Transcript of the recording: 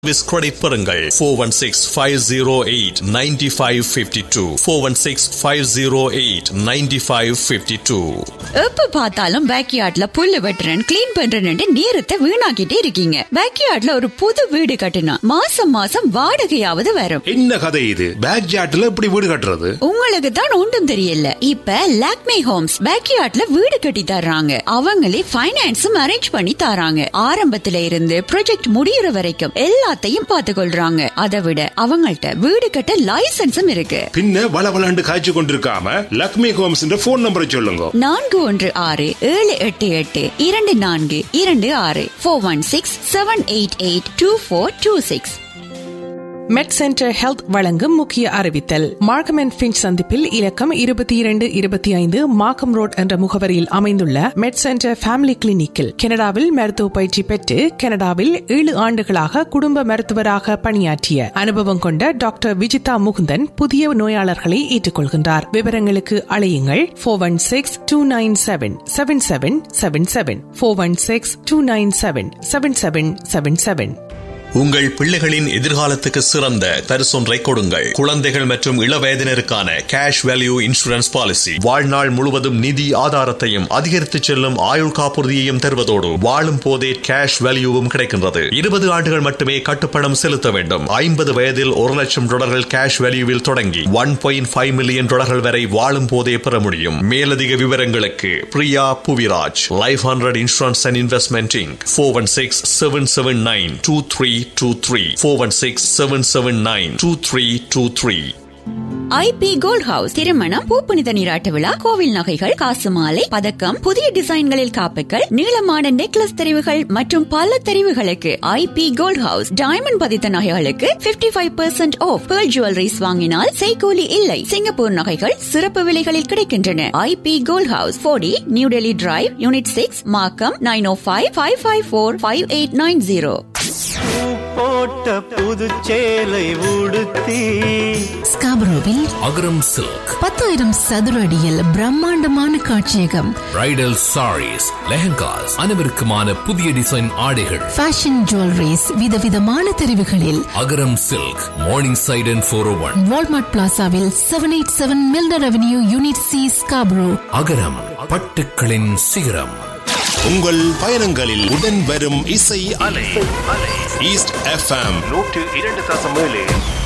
service credit பெறுங்கள் four one six five zero eight ninety five fifty two four one six five zero eight ninety five fifty two எப்ப பார்த்தாலும் பேக்யார்ட்ல புல்லு வெட்டுறேன் clean பண்றேன்னு நேரத்தை வீணாக்கிட்டே இருக்கீங்க பேக்யார்ட்ல ஒரு புது வீடு கட்டினா மாசம் மாசம் வாடகையாவது வரும் என்ன கதை இது பேக் ஜாட்ல எப்படி வீடு கட்டுறது உங்களுக்கு தான் ஒன்றும் தெரியல இப்ப லாக்மே ஹோம்ஸ் பேக்யார்ட்ல வீடு கட்டி தர்றாங்க அவங்களே ஃபைனான்ஸும் அரேஞ்ச் பண்ணி தராங்க ஆரம்பத்துல இருந்து ப்ராஜெக்ட் முடியற வரைக்கும் எல்லாத்தையும் பார்த்து கொள்றாங்க அதை விட அவங்கள்ட்ட வீடு கட்ட லைசன்ஸும் இருக்கு பின்ன வள வளண்டு காய்ச்சி கொண்டிருக்காம லக்ஷ்மி ஹோம்ஸ் போன் நம்பரை சொல்லுங்க நான்கு ஒன்று ஆறு ஏழு எட்டு எட்டு இரண்டு நான்கு இரண்டு ஆறு four one six seven eight eight two four two six med centre health வழங்கும் முக்கிய அறிவித்தல் மார்க்கம் அண்ட் பிஞ்ச் சந்திப்பில் இலக்கம் இருபத்தி இரண்டு இருபத்தி ஐந்து மார்க்கம் ரோட் என்ற முகவரியில் அமைந்துள்ள மெட் சென்டர் ஃபேமிலி கிளினிக்கில் கனடாவில் மருத்துவ பயிற்சி பெற்று கனடாவில் ஏழு ஆண்டுகளாக குடும்ப மருத்துவராக பணியாற்றிய அனுபவம் கொண்ட டாக்டர் விஜிதா முகுந்தன் புதிய நோயாளர்களை ஏற்றுக்கொள்கின்றார் விவரங்களுக்கு அழையுங்கள் four one six two nine seven seven seven seven seven four one six two nine seven seven seven seven seven உங்கள் பிள்ளைகளின் எதிர்காலத்துக்கு சிறந்த பரிசொன்றை கொடுங்கள் குழந்தைகள் மற்றும் இளவயதினருக்கான கேஷ் வேல்யூ இன்சூரன்ஸ் பாலிசி வாழ்நாள் முழுவதும் நிதி ஆதாரத்தையும் அதிகரித்து செல்லும் ஆயுள் காப்புறுதியையும் தருவதோடு வாழும் போதே கேஷ் வேல்யூவும் கிடைக்கின்றது இருபது ஆண்டுகள் மட்டுமே கட்டுப்பணம் செலுத்த வேண்டும் ஐம்பது வயதில் ஒரு லட்சம் டாலர்கள் கேஷ் வேல்யூவில் தொடங்கி ஒன் பாயிண்ட் ஃபைவ் மில்லியன் டாலர்கள் வரை வாழும் போதே பெற முடியும் மேலதிக விவரங்களுக்கு Priya Puviraj life hundred insurance and investment inc four one six seven seven nine two three 416-779-2323 IP gold house திருமணம் பூப்புனித நீராட்ட விழா கோவில் நகைகள் காசு மாலை பதக்கம் புதிய டிசைன்களில் காப்புகள் நீளமான நெக்லஸ் தெரிவுகள் மற்றும் பல தெரிவுகளுக்கு ஐபி கோல்ட் ஹவுஸ் டைமண்ட் பதித்த நகைகளுக்கு 55% five percent off pearl jewelleries வாங்கினால் செய்கூலி இல்லை சிங்கப்பூர் நகைகள் சிறப்பு விலைகளில் கிடைக்கின்றன ஐபி கோல்ட் ஹவுஸ் போடி new Delhi drive unit six Markham nine O five five five four five eight nine zero போட்ட புது சேலை உடுத்தி ஸ்காபரோவில் அகரம் சில்க் பத்தாயிரம் சதுர அடியில் பிரம்மாண்டமான காட்சியகம் பிரைடல் சாரீஸ் லெஹங்காஸ் அனைவருக்குமான புதிய டிசைன் ஆடைகள் ஃபேஷன் ஜுவல்லரிஸ் விதவிதமான தெரிவுகளில் Agaram silk Morningside and four one Walmart பிளாசாவில் seven eight seven Milner avenue unit C Scarborough Agaram பட்டுக்களின் சிகரம் உங்கள் பயணங்களில் உடன் வரும் இசை அலை ஈஸ்ட் எஃப்எம் நூற்று இரண்டு தசம் ஏழு